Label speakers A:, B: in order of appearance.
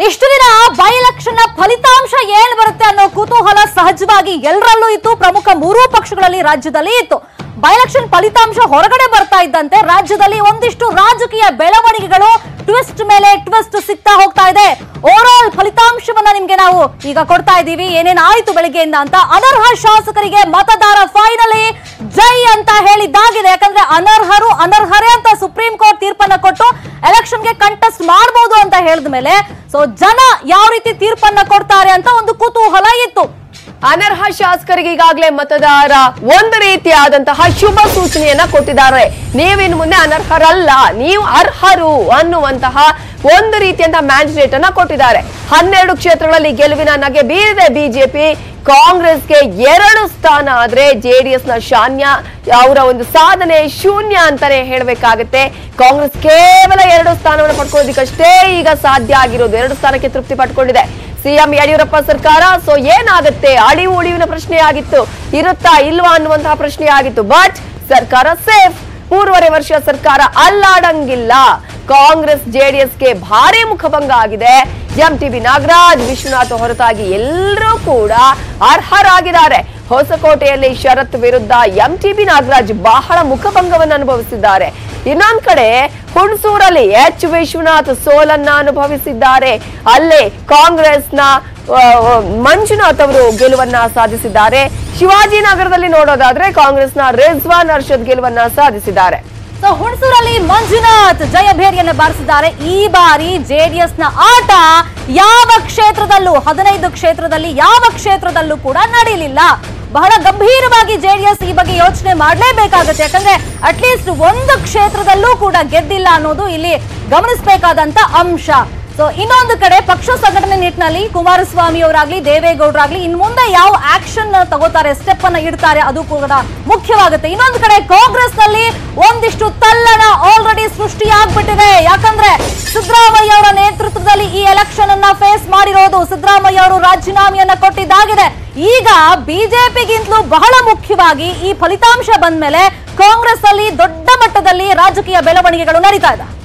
A: ಇಷ್ಟು ದಿನ by election ನ ಫಲಿತಾಂಶ ಏನ್ ಬರುತ್ತೆ ಅನ್ನೋ ಕುತೂಹಲ ಸಹಜವಾಗಿ ಎಲ್ಲರಲ್ಲೂ ಇತ್ತು ಪ್ರಮುಖ ಮೂರೂ ಪಕ್ಷಗಳಲ್ಲಿ ರಾಜ್ಯದಲ್ಲಿ ಇತ್ತು ಬೈ ಎಲೆಕ್ಷನ್ ಫಲಿತಾಂಶ ಹೊರಗಡೆ ಬರ್ತಾ ಇದ್ದಂತೆ ರಾಜ್ಯದಲ್ಲಿ ಒಂದಿಷ್ಟು ರಾಜಕೀಯ ಬೆಳವಣಿಗೆಗಳು ಟ್ವಿಸ್ಟ್ ಮೇಲೆ ಟ್ವಿಸ್ಟ್ ಸಿಗ್ತಾ ಹೋಗ್ತಾ ಇದೆ ಓವರ್ ಆಲ್ ಫಲಿತಾಂಶವನ್ನ ನಿಮ್ಗೆ ನಾವು ಈಗ ಕೊಡ್ತಾ ಇದ್ದೀವಿ ಏನೇನ್ ಆಯ್ತು ಬೆಳಿಗ್ಗೆಯಿಂದ ಅಂತ ಅನರ್ಹ ಶಾಸಕರಿಗೆ ಮತದಾರ ಫೈನಲಿ ಜೈ ಅಂತ ಹೇಳಿದ್ದಾಗಿದೆ ಯಾಕಂದ್ರೆ ಅನರ್ಹರು ಅನರ್ಹರೇ ಅಂತ ಸುಪ್ರೀಂ ಕೋರ್ಟ್ ತೀರ್ಪನ್ನ ಕೊಟ್ಟು ಎಲೆಕ್ಷನ್ಗೆ ಕಂಟೆಸ್ಟ್ ಮಾಡಬಹುದು ಅಂತ ಹೇಳಿದ ಮೇಲೆ ಸೊ ಜನ ಯಾವ ರೀತಿ ತೀರ್ಪನ್ನ ಕೊಡ್ತಾರೆ ಅಂತ ಒಂದು ಕುತೂಹಲ ಇತ್ತು
B: ಅನರ್ಹ ಶಾಸಕರಿಗೆ ಈಗಾಗಲೇ ಮತದಾರ ಒಂದು ರೀತಿಯಾದಂತಹ ಶುಭ ಸೂಚನೆಯನ್ನ ಕೊಟ್ಟಿದ್ದಾರೆ ನೀವಿನ್ ಮುಂದೆ ಅನರ್ಹರಲ್ಲ ನೀವು ಅರ್ಹರು ಅನ್ನುವಂತಹ ಒಂದು ರೀತಿಯಂತಹ ಮ್ಯಾಂಡೇಟ್ ಅನ್ನ ಕೊಟ್ಟಿದ್ದಾರೆ ಹನ್ನೆರಡು ಕ್ಷೇತ್ರಗಳಲ್ಲಿ ಗೆಲುವಿನ ನಗೆ ಬೀರಿದೆ ಬಿಜೆಪಿ ಕಾಂಗ್ರೆಸ್ಗೆ ಎರಡು ಸ್ಥಾನ ಆದ್ರೆ ಜೆಡಿಎಸ್ ನ ಶಾನ್ಯ ಅವರ ಒಂದು ಸಾಧನೆ ಶೂನ್ಯ ಅಂತಾನೆ ಹೇಳಬೇಕಾಗುತ್ತೆ ಕಾಂಗ್ರೆಸ್ ಕೇವಲ ಎರಡು ಸ್ಥಾನವನ್ನು ಪಡ್ಕೊಳ್ಳೋದಕ್ಕಷ್ಟೇ ಈಗ ಸಾಧ್ಯ ಆಗಿರೋದು ಎರಡು ಸ್ಥಾನಕ್ಕೆ ತೃಪ್ತಿ ಪಡ್ಕೊಂಡಿದೆ ಸಿಎಂ ಯಡಿಯೂರಪ್ಪ ಸರ್ಕಾರ ಸೊ ಏನಾಗುತ್ತೆ ಅಳಿವು ಉಳಿವಿನ ಪ್ರಶ್ನೆ ಆಗಿತ್ತು ಇರುತ್ತಾ ಇಲ್ವಾ ಅನ್ನುವಂತಹ ಪ್ರಶ್ನೆ ಆಗಿತ್ತು ಬಟ್ ಸರ್ಕಾರ ಸೇಫ್ ಮೂರುವರೆ ವರ್ಷ ಸರ್ಕಾರ ಅಲ್ಲಾಡಂಗಿಲ್ಲ ಕಾಂಗ್ರೆಸ್ ಜೆಡಿಎಸ್ಗೆ ಭಾರಿ ಮುಖಭಂಗ ಆಗಿದೆ M T B Nagaraj Vishwanath ಹೊರತಾಗಿ ಎಲ್ಲರೂ ಕೂಡ ಅರ್ಹರಾಗಿದ್ದಾರೆ ಹೊಸಕೋಟೆಯಲ್ಲಿ ಶರತ್ ವಿರುದ್ಧ ಎಂ ಟಿ ಬಿ ನಾಗರಾಜ್ ಬಹಳ ಮುಖಭಂಗವನ್ನು ಅನುಭವಿಸಿದ್ದಾರೆ ಇನ್ನೊಂದ್ ಕಡೆ ಹುಣಸೂರಲ್ಲಿ ಎಚ್ ವಿಶ್ವನಾಥ್ ಸೋಲನ್ನ ಅನುಭವಿಸಿದ್ದಾರೆ ಅಲ್ಲೇ ಕಾಂಗ್ರೆಸ್ನ ಆ, ಆ, ಮಂಜುನಾಥ್ ಅವರು ಗೆಲುವನ್ನ ಸಾಧಿಸಿದ್ದಾರೆ ಶಿವಾಜಿನಗರದಲ್ಲಿ ನೋಡೋದಾದ್ರೆ ಕಾಂಗ್ರೆಸ್ನ ರಿಜ್ವಾನ್ ಅರ್ಷದ್ ಗೆಲುವನ್ನ ಸಾಧಿಸಿದ್ದಾರೆ
A: ಸೊ ಹುಣಸೂರಲ್ಲಿ ಮಂಜುನಾಥ್ ಜಯಭೇರಿಯನ್ನ ಬಾರಿಸಿದ್ದಾರೆ ಈ ಬಾರಿ ಜೆಡಿಎಸ್ ನ ಆಟ ಯಾವ ಕ್ಷೇತ್ರದಲ್ಲೂ ಹದಿನೈದು ಕ್ಷೇತ್ರದಲ್ಲಿ ಯಾವ ಕ್ಷೇತ್ರದಲ್ಲೂ ಕೂಡ ನಡೆಯಲಿಲ್ಲ ಬಹಳ ಗಂಭೀರವಾಗಿ ಜೆಡಿಎಸ್ ಈ ಬಗ್ಗೆ ಯೋಚನೆ ಮಾಡಲೇಬೇಕಾಗುತ್ತೆ ಯಾಕಂದ್ರೆ ಅಟ್ಲೀಸ್ಟ್ ಒಂದು ಕ್ಷೇತ್ರದಲ್ಲೂ ಕೂಡ ಗೆದ್ದಿಲ್ಲ ಅನ್ನೋದು ಇಲ್ಲಿ ಗಮನಿಸಬೇಕಾದಂತ ಅಂಶ ಸೊ ಇನ್ನೊಂದು ಕಡೆ ಪಕ್ಷ ಸಂಘಟನೆ ನಿಟ್ಟಿನಲ್ಲಿ ಕುಮಾರಸ್ವಾಮಿ ಅವರಾಗ್ಲಿ ದೇವೇಗೌಡರಾಗ್ಲಿ ಇನ್ ಮುಂದೆ ಯಾವ ಆಕ್ಷನ್ ತಗೋತಾರೆ ಸ್ಟೆಪ್ ಅನ್ನ ಇಡ್ತಾರೆ ಅದು ಕೂಡ ಮುಖ್ಯವಾಗುತ್ತೆ ಇನ್ನೊಂದು ಕಡೆ ಕಾಂಗ್ರೆಸ್ ನಲ್ಲಿ ಒಂದಿಷ್ಟು ತಲ್ಲಣ ಆಲ್ರೆಡಿ ಸೃಷ್ಟಿಯಾಗ್ಬಿಟ್ಟಿದೆ ಯಾಕಂದ್ರೆ ಸಿದ್ದರಾಮಯ್ಯ ಅವರ ನೇತೃತ್ವದಲ್ಲಿ ಈ ಎಲೆಕ್ಷನ್ ಅನ್ನ ಫೇಸ್ ಮಾಡಿರೋದು ಸಿದ್ದರಾಮಯ್ಯ ಅವರು ರಾಜೀನಾಮೆಯನ್ನ ಕೊಟ್ಟಿದ್ದಾಗಿದೆ ಈಗ ಬಿಜೆಪಿಗಿಂತಲೂ ಬಹಳ ಮುಖ್ಯವಾಗಿ ಈ ಫಲಿತಾಂಶ ಬಂದ್ಮೇಲೆ ಕಾಂಗ್ರೆಸ್ ಅಲ್ಲಿ ದೊಡ್ಡ ಮಟ್ಟದಲ್ಲಿ ರಾಜಕೀಯ ಬೆಳವಣಿಗೆಗಳು ನಡೀತಾ ಇದೆ